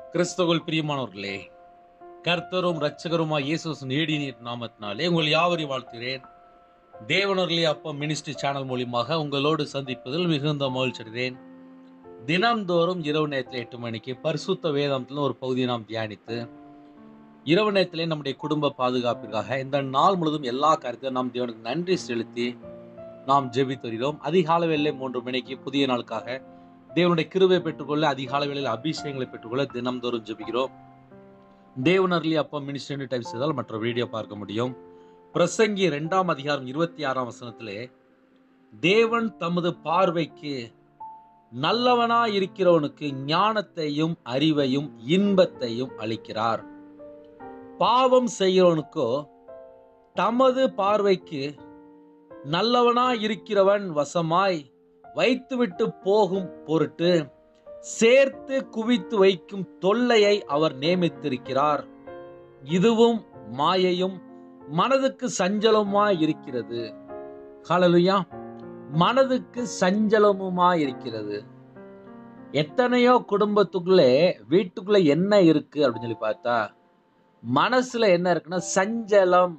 கிறிஸ்தவல் பிரியமானவர்களே கர்த்தரும் இரட்சகருமாய் இயேசு நீடினீர் நாமத்தினாலே உங்கள் யாவரையும் வாழ்த்துகிறேன் தேவனர்களே அப்பா மினிஸ்ட்ரி சேனல் மூலியமாக உங்களோடு சந்திப்பதில் மிகுந்த மகிழ்ச்சி அடைகிறேன் தினம்தோறும் இரவு நேரத்தில் எட்டு மணிக்கு பரிசுத்த வேதாந்தத்தில் ஒரு பகுதியை நாம் தியானித்து இரவு நேரத்திலே நம்முடைய குடும்ப பாதுகாப்பிற்காக இந்த நாள் முழுவதும் எல்லா காரியத்தையும் நாம் தேவனுக்கு நன்றி செலுத்தி நாம் ஜெபித்து வருகிறோம் அதிகால வேலை மூன்று மணிக்கு புதிய நாளுக்காக தேவனுடைய கிருபை பெற்றுக்கொள்ள அதிகால வேளையில் அபிஷேகங்களை பெற்றுக்கொள்ள தினம்தோறும் ஜெபிக்கிறோம் தேவனர்லி அப்பா மினிஸ்டர் டைப் செய்தால் மற்ற வீடியோ பார்க்க முடியும் பிரசங்கி இரண்டாம் அதிகாரம் இருபத்தி ஆறாம் வசனத்திலே தேவன் தமது பார்வைக்கு நல்லவனா இருக்கிறவனுக்கு ஞானத்தையும் அறிவையும் இன்பத்தையும் அளிக்கிறார் பாவம் செய்கிறவனுக்கோ தமது பார்வைக்கு நல்லவனா இருக்கிறவன் வசமாய் வைத்துவிட்டு போகும் பொருட்டு சேர்த்து குவித்து வைக்கும் தொல்லையை அவர் நியமித்திருக்கிறார் இதுவும் மாயையும் மனதுக்கு சஞ்சலமாய் இருக்கிறது ஹalleluya மனதுக்கு சஞ்சலமுமாய் இருக்கிறது எத்தனையோ குடும்பத்துக்குள்ளே வீட்டுக்குள்ள என்ன இருக்கு அப்படின்னு சொல்லி பார்த்தா மனசுல என்ன இருக்குன்னா சஞ்சலம்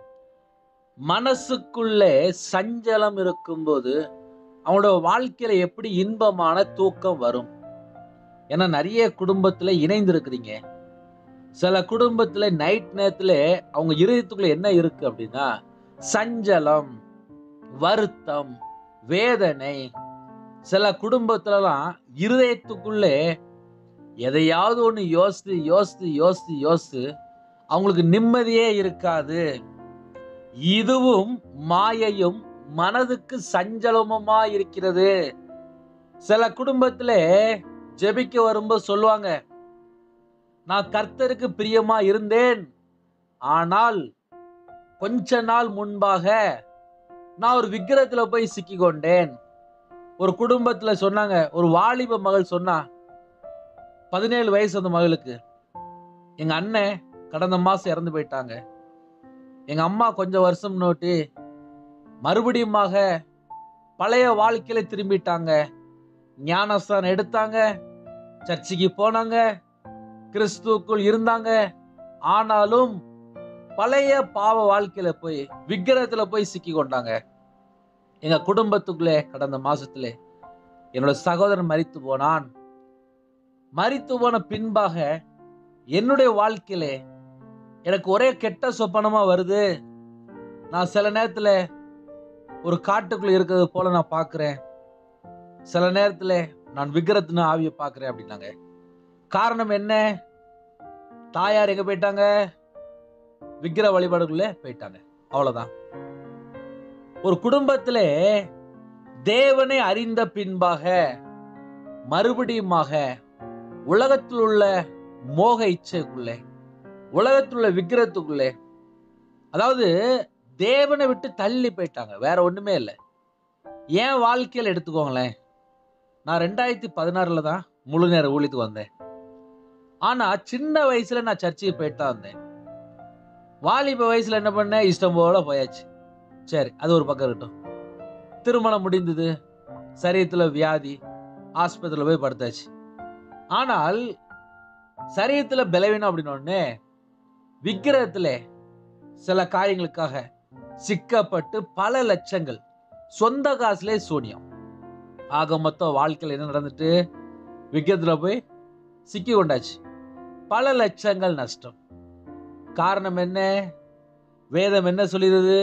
மனசுக்குள்ளே சஞ்சலம் இருக்கும்போது அவனோட வாழ்க்கையில எப்படி இன்பமான தூக்கம் வரும் ஏன்னா நிறைய குடும்பத்துல இணைந்து இருக்கிறீங்க சில குடும்பத்துல நைட் நேரத்துல அவங்க இருதயத்துக்குள்ள என்ன இருக்கு அப்படின்னா சஞ்சலம் வருத்தம் வேதனை சில குடும்பத்துலலாம் இருதயத்துக்குள்ளே எதையாவது ஒன்று யோசித்து யோசித்து யோசித்து யோசித்து அவங்களுக்கு நிம்மதியே இருக்காது இதுவும் மாயையும் மனதுக்கு சஞ்சலமுமா இருக்கிறது சில குடும்பத்துல ஜெபிக்க வரும்போது சொல்லுவாங்க நான் கர்த்தருக்கு பிரியமா இருந்தேன் ஆனால் கொஞ்ச நாள் முன்பாக நான் ஒரு விக்கிரத்துல போய் சிக்கி கொண்டேன் ஒரு குடும்பத்துல சொன்னாங்க ஒரு வாலிப மகள் சொன்னா பதினேழு வயசு அந்த மகளுக்கு எங்க அண்ணன் கடந்த மாசம் இறந்து போயிட்டாங்க எங்க அம்மா கொஞ்சம் வருஷம் நோட்டி மறுபடியுமாக பழைய வாழ்க்கையில திரும்பிட்டாங்க ஞானஸ்தானம் எடுத்தாங்க சர்ச்சுக்கு போனாங்க கிறிஸ்துக்குள் இருந்தாங்க ஆனாலும் பழைய பாவ வாழ்க்கையில போய் விக்கிரகத்துல போய் சிக்கி கொண்டாங்க எங்க குடும்பத்துக்குள்ளே கடந்த மாசத்துல என்னோட சகோதரன் மரித்து போனான் மரித்து போன பின்பாக என்னுடைய வாழ்க்கையிலே எனக்கு ஒரே கெட்ட சொப்பனமா வருது நான் சில நேரத்துல ஒரு காட்டுக்குள்ள இருக்கிறது போல நான் பார்க்கிறேன் சில நேரத்துல நான் விக்கிரத்தின ஆவியை பார்க்கிறேன் அப்படின்னாங்க காரணம் என்ன தாயார் எங்க போயிட்டாங்க விக்கிர வழிபாடுக்குள்ள போயிட்டாங்க அவ்வளவுதான் ஒரு குடும்பத்துல தேவனை அறிந்த பின்பாக மறுபடியுமாக உலகத்தில் உள்ள மோக இச்சைக்குள்ளே உலகத்தில் உள்ள விக்கிரத்துக்குள்ளே அதாவது தேவனை விட்டு தள்ளி போயிட்டாங்க வேற ஒண்ணுமே இல்லை என் வாழ்க்கையில் எடுத்துக்கோங்களேன் நான் ரெண்டாயிரத்தி பதினாறுல தான் முழு நேர ஊழியத்துக்கு வந்தேன் ஆனா சின்ன வயசுல நான் சர்ச்சுக்கு போயிட்டு தான் வந்தேன் வாலிப வயசுல என்ன பண்ணேன் இஷ்டம் போல போயாச்சு சரி அது ஒரு பக்கம் இருக்கட்டும் திருமணம் முடிந்தது சரீரத்துல வியாதி ஆஸ்பத்திரியில் போய் படுத்தாச்சு ஆனால் சரீரத்துல பலவீனம் அப்படின்னு விக்கிரகத்துல சில காரியங்களுக்காக சிக்கப்பட்டு பல லட்சங்கள் சொந்த காசுலே சூனியம் ஆக மொத்தம் வாழ்க்கையில் என்ன நடந்துட்டு விக்கிரத்துல போய் சிக்கி கொண்டாச்சு பல லட்சங்கள் நஷ்டம் காரணம் என்ன வேதம் என்ன சொல்லிடுது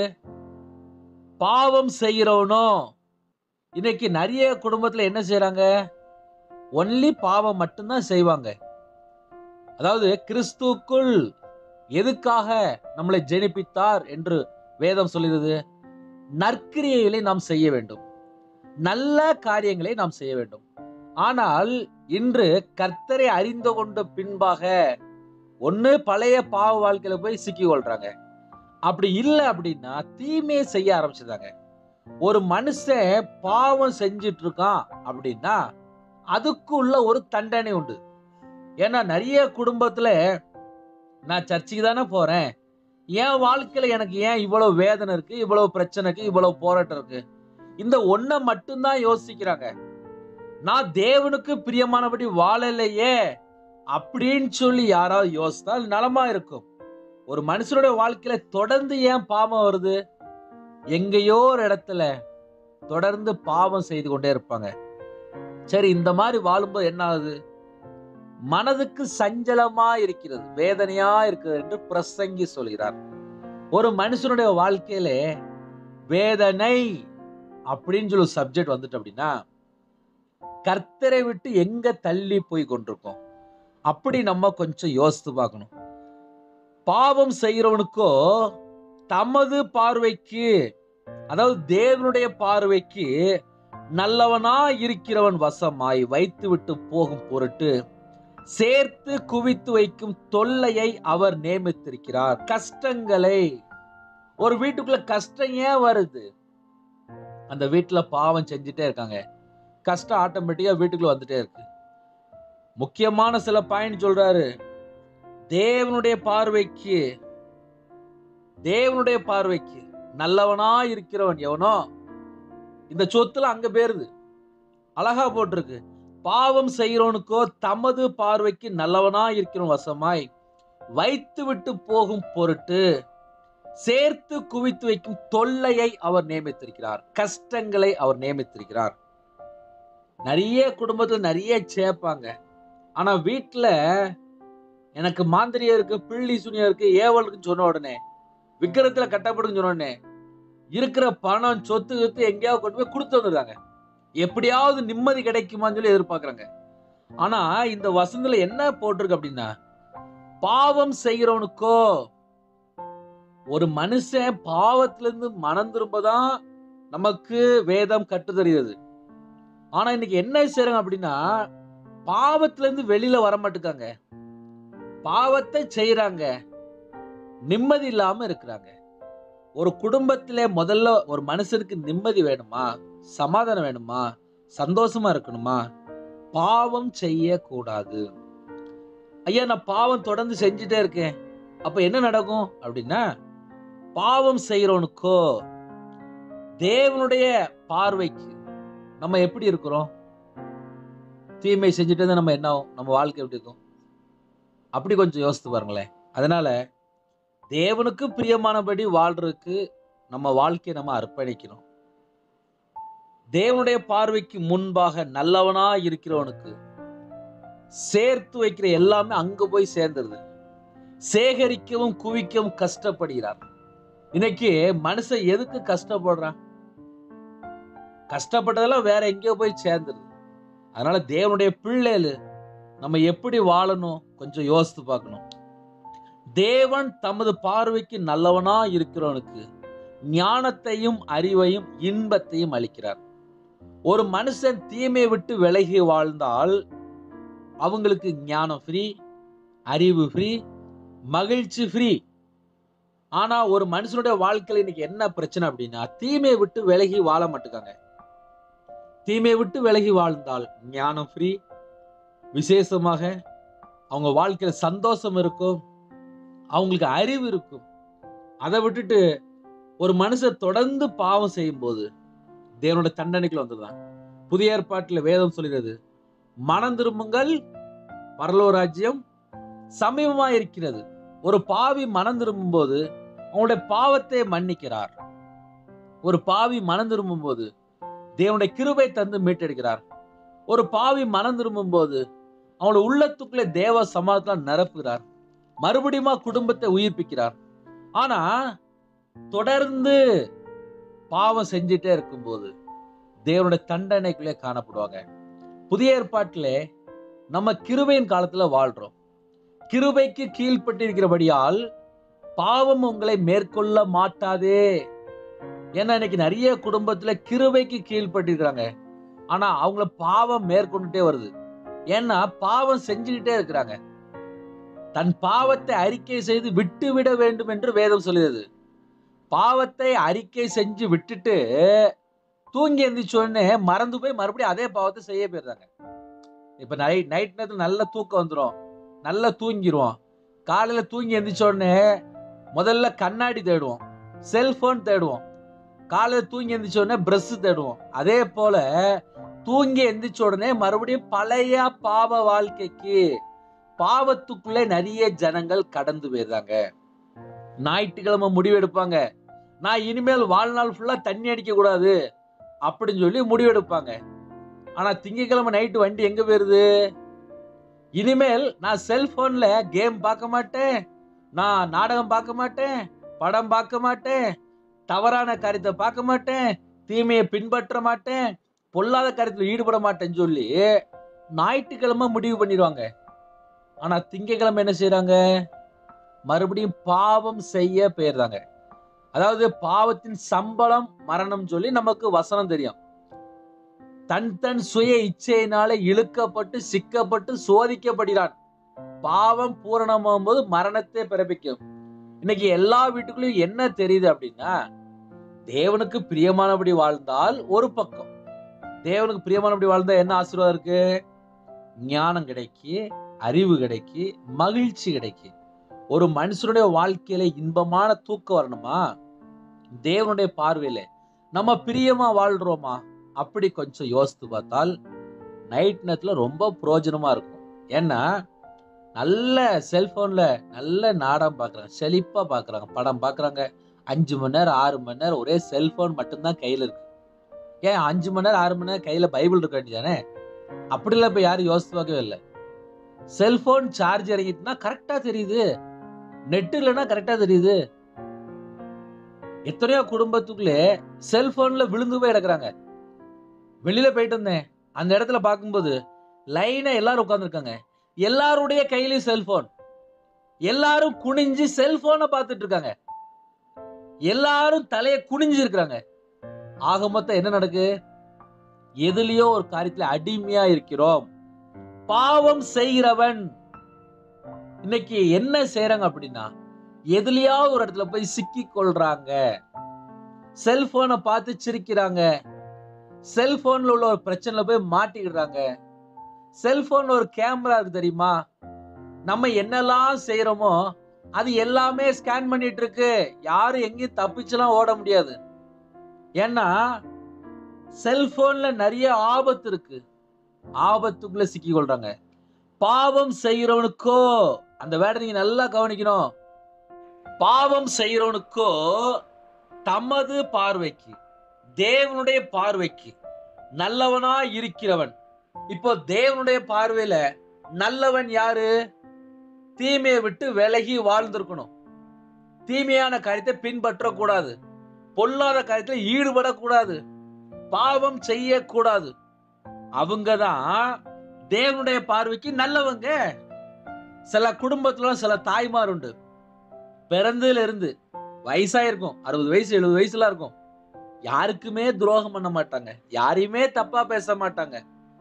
பாவம் செய்கிறவனோ இன்னைக்கு நிறைய குடும்பத்துல என்ன செய்யறாங்க ஒன்லி பாவம் மட்டும்தான் செய்வாங்க அதாவது கிறிஸ்துக்குள் எதுக்காக நம்மளை ஜெனிப்பித்தார் என்று வேதம் சொல்லுகிறது நற்கிரியைகளை நாம் செய்ய வேண்டும் நல்ல காரியங்களை நாம் செய்ய வேண்டும் ஆனால் இன்று கர்த்தரை அறிந்து கொண்ட பின்பாக ஒண்ணு பழைய பாவ வாழ்க்கையில போய் சிக்கி கொள்றாங்க அப்படி இல்லை அப்படின்னா தீமையை செய்ய ஆரம்பிச்சிருந்தாங்க ஒரு மனுஷன் பாவம் செஞ்சிட்டு இருக்கான் அப்படின்னா அதுக்குள்ள ஒரு தண்டனை உண்டு ஏன்னா நிறைய குடும்பத்துல நான் சர்ச்சுக்கு தானே போறேன் என் வாழ்க்கையில எனக்கு ஏன் இவ்வளவு வேதனை இருக்கு இவ்வளவு பிரச்சனை இருக்கு இவ்வளவு போராட்டம் இருக்கு இந்த ஒன்ன மட்டும்தான் யோசிக்கிறாங்க நான் தேவனுக்கு பிரியமானபடி வாழலையே அப்படின்னு சொல்லி யாராவது யோசித்தால் நலமா இருக்கும் ஒரு மனுஷனுடைய வாழ்க்கையில தொடர்ந்து ஏன் பாவம் வருது எங்கேயோ ஒரு இடத்துல தொடர்ந்து பாவம் செய்து கொண்டே இருப்பாங்க சரி இந்த மாதிரி வாழும்போது என்ன ஆகுது மனதுக்கு சஞ்சலமா இருக்கிறது வேதனையா இருக்கிறது என்று பிரசங்கி சொல்கிறார் ஒரு மனுஷனுடைய வாழ்க்கையில வேதனை அப்படின்னு சொல்லி சப்ஜெக்ட் வந்துட்டு அப்படின்னா கர்த்தரை விட்டு எங்க தள்ளி போய் கொண்டிருக்கோம் அப்படி நம்ம கொஞ்சம் யோசித்து பார்க்கணும் பாவம் செய்கிறவனுக்கோ தமது பார்வைக்கு அதாவது தேவனுடைய பார்வைக்கு நல்லவனா இருக்கிறவன் வசமாய் வைத்து விட்டு போகும் பொருட்டு சேர்த்து குவித்து வைக்கும் தொல்லையை அவர் நியமித்திருக்கிறார் கஷ்டங்களை ஒரு வீட்டுக்குள்ள கஷ்டம் ஏன் வருது அந்த வீட்டுல பாவம் செஞ்சுட்டே இருக்காங்க கஷ்டம் ஆட்டோமேட்டிக்கா வீட்டுக்குள்ள வந்துட்டே இருக்கு முக்கியமான சில பாயிண்ட் சொல்றாரு தேவனுடைய பார்வைக்கு தேவனுடைய பார்வைக்கு நல்லவனா இருக்கிறவன் எவனோ இந்த சொத்துல அங்க பேருது அழகா போட்டிருக்கு பாவம் செய்கிறவனுக்கோ தமது பார்வைக்கு நல்லவனா இருக்கிறவன் வசமாய் வைத்து விட்டு போகும் பொருட்டு சேர்த்து குவித்து வைக்கும் தொல்லையை அவர் நியமித்திருக்கிறார் கஷ்டங்களை அவர் நியமித்திருக்கிறார் நிறைய குடும்பத்துல நிறைய சேர்ப்பாங்க ஆனா வீட்டுல எனக்கு மாந்திரியம் இருக்கு பிள்ளி சுனியம் இருக்கு ஏவல் இருக்குன்னு சொன்ன உடனே விக்கிரத்துல கட்டப்படுன்னு சொன்ன உடனே இருக்கிற பணம் சொத்து சொத்து எங்கேயாவது கொண்டு போய் கொடுத்து வந்துடுறாங்க எப்படியாவது நிம்மதி கிடைக்குமான்னு சொல்லி எதிர்பார்க்கறாங்க ஆனா இந்த வசந்தில என்ன போட்டிருக்கு அப்படின்னா பாவம் செய்கிறவனுக்கோ ஒரு மனுஷன் பாவத்திலிருந்து மனம் திரும்பதான் நமக்கு வேதம் கட்டுத்தருகிறது ஆனா இன்னைக்கு என்ன செய்றாங்க அப்படின்னா பாவத்துல இருந்து வெளியில வர மாட்டுக்காங்க பாவத்தை செய்யறாங்க நிம்மதி இல்லாம இருக்கிறாங்க ஒரு குடும்பத்திலே முதல்ல ஒரு மனுஷனுக்கு நிம்மதி வேணுமா சமாதானம் வேணுமா சந்தோஷமா இருக்கணுமா பாவம் செய்யக்கூடாது ஐயா நான் பாவம் தொடர்ந்து செஞ்சுட்டே இருக்கேன் அப்ப என்ன நடக்கும் அப்படின்னா பாவம் செய்யறவனுக்கோ தேவனுடைய பார்வைக்கு நம்ம எப்படி இருக்கிறோம் தீமை செஞ்சுட்டு இருந்தா நம்ம என்ன ஆகும் நம்ம வாழ்க்கை எப்படி இருக்கும் அப்படி கொஞ்சம் யோசித்து பாருங்களேன் அதனால தேவனுக்கு பிரியமானபடி வாழ்றதுக்கு நம்ம வாழ்க்கையை நம்ம அர்ப்பணிக்கணும் தேவனுடைய பார்வைக்கு முன்பாக நல்லவனா இருக்கிறவனுக்கு சேர்த்து வைக்கிற எல்லாமே அங்க போய் சேர்ந்துருது சேகரிக்கவும் குவிக்கவும் கஷ்டப்படுகிறார் இன்னைக்கு மனுஷன் எதுக்கு கஷ்டப்படுறான் கஷ்டப்பட்டதெல்லாம் வேற எங்கேயோ போய் சேர்ந்துருது அதனால தேவனுடைய பிள்ளைகள் நம்ம எப்படி வாழணும் கொஞ்சம் யோசித்து பார்க்கணும் தேவன் தமது பார்வைக்கு நல்லவனா இருக்கிறவனுக்கு ஞானத்தையும் அறிவையும் இன்பத்தையும் அளிக்கிறார் ஒரு மனுஷன் தீமையை விட்டு விலகி வாழ்ந்தால் அவங்களுக்கு ஞானம் ஃப்ரீ அறிவு ஃப்ரீ மகிழ்ச்சி ஃப்ரீ ஆனா ஒரு மனுஷனுடைய வாழ்க்கையில இன்னைக்கு என்ன பிரச்சனை அப்படின்னா தீமையை விட்டு விலகி வாழ மாட்டுக்காங்க தீமையை விட்டு விலகி வாழ்ந்தால் ஞானம் ஃப்ரீ விசேஷமாக அவங்க வாழ்க்கையில சந்தோஷம் இருக்கும் அவங்களுக்கு அறிவு இருக்கும் அதை விட்டுட்டு ஒரு மனுஷன் தொடர்ந்து பாவம் செய்யும் போது தேவனோட தண்டனைக்குள்ள வந்துடுறான் புதிய ஏற்பாட்டில் வேதம் சொல்கிறது மனம் திரும்புங்கள் பரலோ ராஜ்யம் சமீபமா இருக்கிறது ஒரு பாவி மனம் திரும்பும் போது அவனுடைய பாவத்தை மன்னிக்கிறார் ஒரு பாவி மனம் திரும்பும் போது தேவனுடைய கிருபை தந்து மீட்டெடுக்கிறார் ஒரு பாவி மனம் திரும்பும் போது அவனுடைய உள்ளத்துக்குள்ளே தேவ சமாதத்தால் நிரப்புகிறார் மறுபடியும் குடும்பத்தை உயிர்ப்பிக்கிறார் ஆனா தொடர்ந்து பாவம் செஞ்சுட்டே இருக்கும்போது தேவனுடைய தண்டனைக்குள்ளே காணப்படுவாங்க புதிய ஏற்பாட்டிலே நம்ம கிருபையின் காலத்துல வாழ்றோம் கிருபைக்கு கீழ்ப்பட்டிருக்கிறபடியால் பாவம் உங்களை மேற்கொள்ள மாட்டாதே ஏன்னா இன்னைக்கு நிறைய குடும்பத்துல கிருபைக்கு கீழ்ப்பட்டிருக்கிறாங்க ஆனா அவங்கள பாவம் மேற்கொண்டுட்டே வருது ஏன்னா பாவம் செஞ்சுக்கிட்டே இருக்கிறாங்க தன் பாவத்தை அறிக்கை செய்து விட்டு விட வேண்டும் என்று வேதம் சொல்லுகிறது பாவத்தை அறிக்கை செஞ்சு விட்டுட்டு தூங்கி எந்திரிச்ச உடனே மறந்து போய் மறுபடியும் அதே பாவத்தை செய்ய போயிடுறாங்க இப்ப நைட் நைட் நேரத்துல நல்ல தூக்கம் வந்துடும் நல்லா தூங்கிடுவோம் காலையில தூங்கி எந்திரிச்ச உடனே முதல்ல கண்ணாடி தேடுவோம் செல்போன் தேடுவோம் காலையில தூங்கி எந்திரிச்ச உடனே பிரஷ் தேடுவோம் அதே போல தூங்கி எந்திரிச்ச உடனே மறுபடியும் பழைய பாவ வாழ்க்கைக்கு பாவத்துக்குள்ளே நிறைய ஜனங்கள் கடந்து போயிருந்தாங்க ஞாயிற்றுக்கிழமை முடிவெடுப்பாங்க நான் இனிமேல் வாழ்நாள் ஃபுல்லா தண்ணி அடிக்க கூடாது அப்படின்னு சொல்லி முடிவெடுப்பாங்க ஆனா திங்கக்கிழமை நைட்டு வண்டி எங்க போயிருது இனிமேல் நான் செல்போன்ல கேம் பார்க்க மாட்டேன் நான் நாடகம் பார்க்க மாட்டேன் படம் பார்க்க மாட்டேன் தவறான காரியத்தை பார்க்க மாட்டேன் தீமையை பின்பற்ற மாட்டேன் பொல்லாத காரியத்தில் ஈடுபட மாட்டேன்னு சொல்லி ஞாயிற்றுக்கிழமை முடிவு பண்ணிடுவாங்க ஆனா திங்கக்கிழமை என்ன செய்றாங்க மறுபடியும் பாவம் செய்ய போயிருந்தாங்க அதாவது பாவத்தின் சம்பளம் மரணம் சொல்லி நமக்கு வசனம் தெரியும் தன் தன் சுய இச்சையினால இழுக்கப்பட்டு சிக்கப்பட்டு சோதிக்கப்படுகிறான் பாவம் பூரணமாகும் போது மரணத்தை பிறப்பிக்கும் இன்னைக்கு எல்லா வீட்டுக்குள்ளயும் என்ன தெரியுது அப்படின்னா தேவனுக்கு பிரியமானபடி வாழ்ந்தால் ஒரு பக்கம் தேவனுக்கு பிரியமானபடி வாழ்ந்தா என்ன ஆசீர்வாதம் இருக்கு ஞானம் கிடைக்கி அறிவு கிடைக்கி மகிழ்ச்சி கிடைக்கி ஒரு மனுஷனுடைய வாழ்க்கையில இன்பமான தூக்கம் வரணுமா தேவனுடைய பார்வையில நம்ம பிரியமா வாழ்றோமா அப்படி கொஞ்சம் யோசித்து பார்த்தால் நைட் நேரத்துல ரொம்ப பிரயோஜனமா இருக்கும் ஏன்னா நல்ல செல்போன்ல நல்ல நாடகம் பார்க்குறாங்க செழிப்பா பார்க்குறாங்க படம் பார்க்குறாங்க அஞ்சு மணி நேரம் ஆறு மணி நேரம் ஒரே செல்போன் மட்டும்தான் கையில இருக்கு ஏன் அஞ்சு மணி நேரம் ஆறு மணி நேரம் கையில பைபிள் இருக்க வேண்டியதானே அப்படிலாம் இப்ப யாரும் யோசித்து பார்க்கவே இல்லை செல்போன் சார்ஜ் இறங்கிட்டுனா கரெக்டா தெரியுது நெட் இல்லைன்னா கரெக்டா தெரியுது எத்தனையோ குடும்பத்துக்குள்ளே செல்போன்ல விழுந்து போய் கிடக்குறாங்க வெளியில போயிட்டு இருந்தேன் அந்த இடத்துல பார்க்கும்போது லைனா எல்லாரும் உட்காந்துருக்காங்க எல்லாருடைய கையிலயும் செல்போன் எல்லாரும் குனிஞ்சு செல்போனை பார்த்துட்டு இருக்காங்க எல்லாரும் தலைய குனிஞ்சு இருக்கிறாங்க ஆக மொத்தம் என்ன நடக்கு எதுலயோ ஒரு காரியத்துல அடிமையா இருக்கிறோம் பாவம் செய்கிறவன் இன்னைக்கு என்ன செய்யறாங்க அப்படின்னா எதுலயாவது ஒரு இடத்துல போய் சிக்கி கொள்றாங்க செல்போனை பார்த்து சிரிக்கிறாங்க செல்போன்ல உள்ள ஒரு பிரச்சனைல போய் மாட்டிக்கிடுறாங்க செல்போன்ல ஒரு கேமரா இருக்கு தெரியுமா நம்ம என்னெல்லாம் செய்யறோமோ அது எல்லாமே ஸ்கேன் பண்ணிட்டு இருக்கு யாரும் எங்கேயும் தப்பிச்சுலாம் ஓட முடியாது ஏன்னா செல்போன்ல நிறைய ஆபத்து இருக்கு ஆபத்துக்குள்ள சிக்கி கொள்றாங்க பாவம் செய்யறவனுக்கோ அந்த வேடை நீங்க நல்லா கவனிக்கணும் பாவம் செய்யறவனுக்கோ தமது பார்வைக்கு தேவனுடைய பார்வைக்கு நல்லவனா இருக்கிறவன் இப்போ தேவனுடைய பார்வையில நல்லவன் யாரு தீமையை விட்டு விலகி வாழ்ந்திருக்கணும் தீமையான காரியத்தை பின்பற்ற கூடாது பொல்லாத காரியத்துல ஈடுபடக்கூடாது பாவம் செய்யக்கூடாது அவங்க தான் தேவனுடைய பார்வைக்கு நல்லவங்க சில குடும்பத்துல சில தாய்மார் உண்டு பிறந்ததுல இருந்து வயசாயிருக்கும் அறுபது வயசு எழுபது வயசுல இருக்கும் யாருக்குமே துரோகம் பண்ண மாட்டாங்க யாரையுமே தப்பா பேச மாட்டாங்க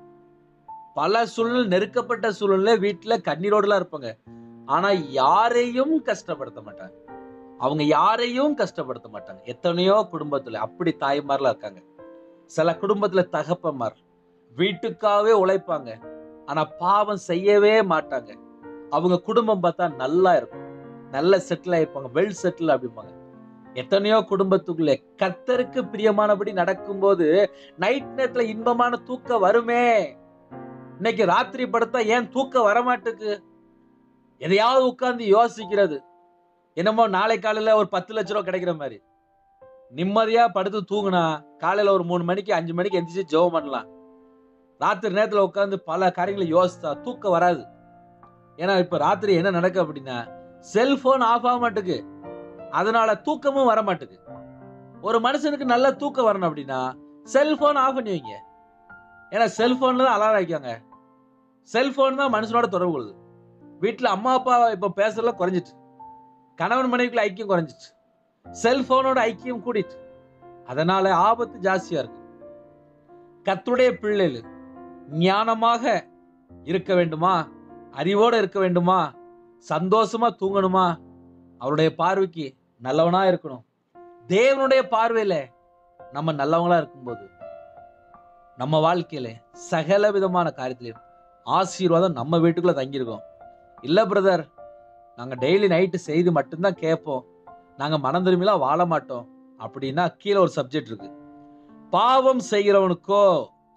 பல சூழ்நிலை நெருக்கப்பட்ட சூழ்நிலை வீட்டுல கண்ணீரோடலாம் இருப்பாங்க ஆனா யாரையும் கஷ்டப்படுத்த மாட்டாங்க அவங்க யாரையும் கஷ்டப்படுத்த மாட்டாங்க எத்தனையோ குடும்பத்துல அப்படி தாய்மார்லாம் இருக்காங்க சில குடும்பத்துல தகப்பமார் வீட்டுக்காகவே உழைப்பாங்க ஆனா பாவம் செய்யவே மாட்டாங்க அவங்க குடும்பம் பார்த்தா நல்லா இருக்கும் நல்ல செட்டில் ஆயிருப்பாங்க வெல் செட்டில் அப்படிம்பாங்க எத்தனையோ குடும்பத்துக்குள்ளே கர்த்தருக்கு பிரியமானபடி நடக்கும்போது நைட் நேரத்துல இன்பமான தூக்கம் வருமே இன்னைக்கு ராத்திரி படுத்தா ஏன் தூக்கம் வரமாட்டுக்கு எதையாவது உட்கார்ந்து யோசிக்கிறது என்னமோ நாளை காலையில ஒரு பத்து லட்ச ரூபா கிடைக்கிற மாதிரி நிம்மதியா படுத்து தூங்குனா காலையில ஒரு மூணு மணிக்கு அஞ்சு மணிக்கு எந்திரிச்சு ஜெபம் பண்ணலாம் ராத்திரி நேரத்துல உட்காந்து பல காரியங்களை யோசித்தா தூக்கம் வராது ஏன்னா இப்ப ராத்திரி என்ன நடக்கு அப்படின்னா செல்போன் ஆஃப் ஆக மாட்டுக்கு அதனால தூக்கமும் வர மாட்டுக்கு ஒரு மனுஷனுக்கு நல்ல தூக்கம் வரணும் அப்படின்னா செல்போன் ஆஃப் பண்ணி வைங்க ஏன்னா செல்போன்ல தான் அலாரம் வைக்காங்க செல்போன் தான் மனுஷனோட தொடர்பு கொள்ளுது வீட்டுல அம்மா அப்பா இப்ப பேசுறதுல குறைஞ்சிட்டு கணவன் மனைவிக்குள்ள ஐக்கியம் குறைஞ்சிச்சு செல்போனோட ஐக்கியம் கூடிட்டு அதனால ஆபத்து ஜாஸ்தியா இருக்கு கத்துடைய பிள்ளைகள் ஞானமாக இருக்க வேண்டுமா அறிவோட இருக்க வேண்டுமா சந்தோஷமா தூங்கணுமா அவருடைய பார்வைக்கு நல்லவனா இருக்கணும் தேவனுடைய பார்வையில நம்ம நல்லவங்களா இருக்கும்போது நம்ம வாழ்க்கையில சகல விதமான காரியத்திலையும் ஆசீர்வாதம் நம்ம வீட்டுக்குள்ள தங்கியிருக்கோம் இல்ல பிரதர் நாங்க டெய்லி நைட்டு செய்தி மட்டும்தான் கேட்போம் நாங்க மனம் திரும்பிலாம் வாழ மாட்டோம் அப்படின்னா கீழே ஒரு சப்ஜெக்ட் இருக்கு பாவம் செய்கிறவனுக்கோ